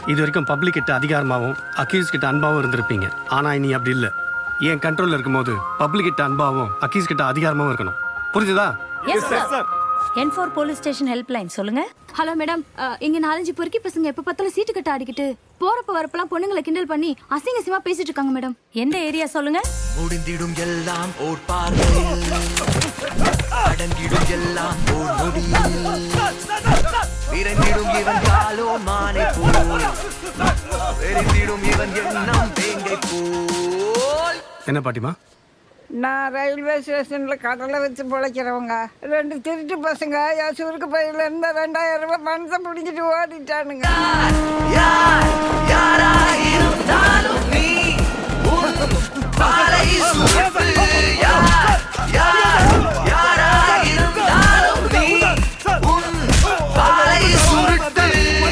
இது வரைக்கும் பப்ளிக் கிட்ட அதிகாரமாகவும் அக்யூஸ் கிட்ட அன்பாவும் இருந்திருப்பீங்க ஆனா இனி அப்படி இல்லை என் கண்ட்ரோல்ல இருக்கும்போது பப்ளிக் கிட்ட அன்பாவும் அக்யூஸ் கிட்ட அதிகாரமாவும் இருக்கணும் புரிஞ்சுதா yes sir N four police station helpline சொல்லுங்க ஹலோ மேடம் அஹ், இங்க நாலஞ்சு பொறுக்கி பசங்க எப்ப பார்த்தாலும் சீட்டு கட்ட ஆடிக்கிட்டு போறப்ப வரப்பெல்லாம் பொண்ணுங்களை கிண்டல் பண்ணி அசிங்க அசிங்கமா பேசிட்டு இருக்காங்க மேடம் எந்த ஏரியா சொல்லுங்க முடிந்திடும் எல்லாம் ஓர் பார்வையில் அடங்கிடும் எல்லாம் ஓர் நொடியில் விரைந்திடும் இவன் காலோ மானை போல் எரிந்திடும் இவன் எண்ணம் வேங்கை போல் என்ன பாட்டிமா நான் ரயில்வே ஸ்டேஷனில் கடலை வச்சு பிழைக்கிறவங்க ரெண்டு திருட்டு பசங்க என் சுருக்கு பையில இருந்த ரெண்டாயிரம் ரூபாய் பணத்தை பிடிச்சிட்டு ஓடிட்டானுங்க யார் யாராயிருந்தாலும் நீ உன் பாலை சுமந்து யார் யார் யாராயிருந்தாலும் நீ உன் பாலை சுருட்டு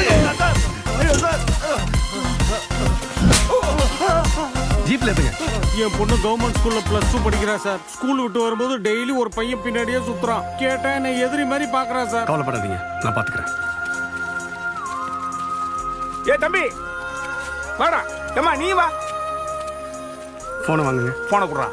ஜீப்ல எதுங்க என் பொண்ணு கவர்மெண்ட் ஸ்கூல்ல பிளஸ் டூ படிக்கிறா சார் ஸ்கூல் விட்டு வரும்போது டெய்லி ஒரு பையன் பின்னாடியே சுத்துறான் கேட்டா என்னை எதிரி மாதிரி பாக்குறா சார் கவலைப்படாதீங்க நான் பாத்துக்கிறேன் ஏ தம்பி வாடா ஏம்மா நீ வா போனை வாங்குங்க போனை குடுறா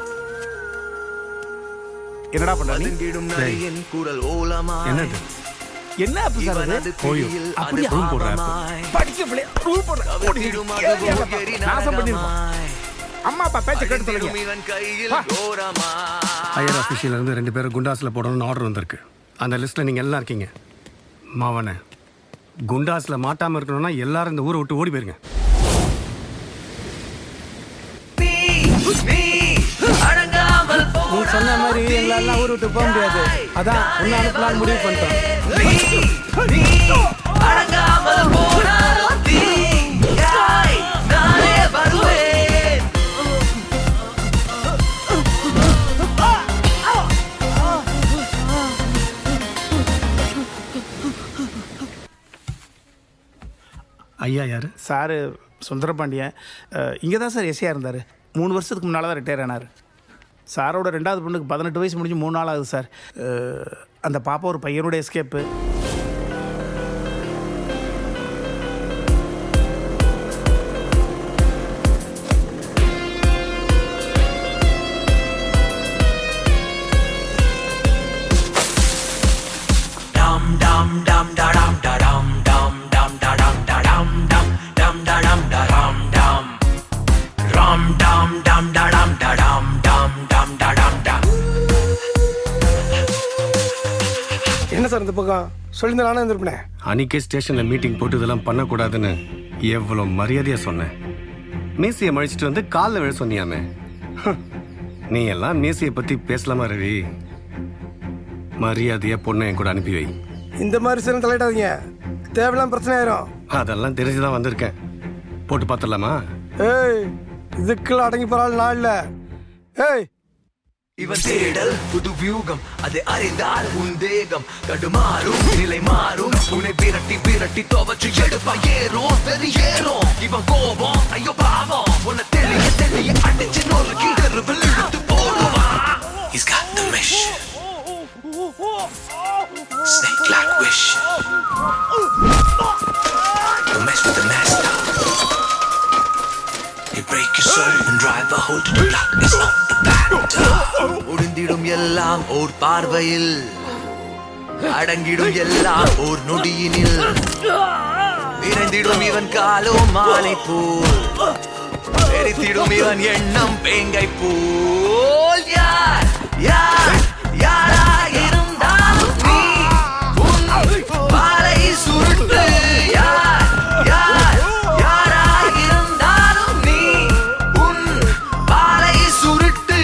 என்னடா பண்ற நீ பதுங்கிடும் நரியின் குரல் ஓலமா என்னது என்ன ஆப் சார் அது இவனது பிடியில் அது அப்படியா? ரூம் போடுற app. பாவமாய் படிக்க பிள்ளை ரூல் பண்ண கவிழ்ந்திடும் அது ஓங்கரி நாசம் பண்ணிருப்பான் நரகமாய். அம்மா அப்பா பேச்ச கேட்டு அழிந்திடும் தொலைங்க இவன் கையில் கோரமாய். ஹையர் ஆஃபீஸில் இருந்து ரெண்டு பேரும் குண்டாஸில் போடணும்னு ஆர்டர் வந்திருக்கு அந்த லிஸ்ட்டில் நீங்கள் எல்லாம் இருக்கீங்க மாவனே குண்டாஸில் மாட்டாமல் இருக்கணும்னா எல்லாரும் இந்த ஊரை விட்டு ஓடி போயிருங்க நீ நீ அடங்காமல் போ நீ சொன்ன மாதிரி எங்களால ஊர் விட்டு போக முடியாது அதான் உன்னை அனுப்பலாம் முடிவு பண்ணிட்டோம் நீ நீ அடங்காமல் போனாலும் தீயாய் நானே வருவேன் ஐயா யாரு சார் சுந்தரபாண்டியன் இங்கே தான் சார் எஸ்ஐயாக இருந்தார் மூணு வருஷத்துக்கு முன்னால் தான் ரிட்டையர் ஆனார் சாரோட ரெண்டாவது பொண்ணுக்கு பதினெட்டு வயசு முடிஞ்சு மூணு நாள் ஆகுது சார் அஹ், அந்த பாப்பா ஒரு பையனோட escape Dum dum dum da dum da dum dum dum da dum da dum dum dum da dum da dum dum rum dum dum da dum da dum dum dum da dum dum என்ன sir இந்த பக்கம் சொல்லியிருந்தா நானே இருந்திருப்பேன் அன்னைக்கே ஸ்டேஷனில் meeting போட்டு இதெல்லாம் பண்ணக்கூடாதுன்னு எவ்வளோ மரியாதையாக சொன்னேன் மீசியை மழிச்சிட்டு வந்து காலில் விழ சொன்னியாமே ஹம். நீ எல்லாம் மீசியை பற்றி பேசலாமா ரவி மரியாதையாக பொண்ணை என் கூட அனுப்பி வை இந்த மாதிரி சில தலையிடாதீங்க தேவையில்லாம் பிரச்சனை ஆயிரும் அதெல்லாம் தெரிஞ்சு தான் வந்திருக்கேன் போட்டு பார்த்துடலாமா ஏய் இதுக்கெல்லாம் அடங்கி போறாள் நான் இல்ல ஏய் இவன் தேடல் புது வியூகம் அது அறிந்தால் உன் தேகம் தடுமாறும் நிலை மாறும் உன்னை விரட்டி விரட்டி துவச்சு எடுப்பா ஏறும் வெறி ஏறும் இவன் கோபம் ஐயோ பாவம் உன்னை தெளிய தெளிய அடிச்சு நொறுக்கி தெருவில் இழுத்து போடுவான் He's got the mission Snake like wish You mess with the master You break your soul and drive a hole to the block is not the battle முடிந்திடும் எல்லாம் ஓர் பார்வையில் அடங்கிடும் எல்லாம் ஓர் நொடியினில் விரைந்திடும் இவன் காலோ மாலை போல் எரித்திடும் இவன் எண்ணம் பேங்கை போல் யார் யார் யாராயிருந்தாலும் நீ உன் வாளை சுருட்டு யார் யார் யாராயிருந்தாலும் நீ உன் வாளை சுருட்டு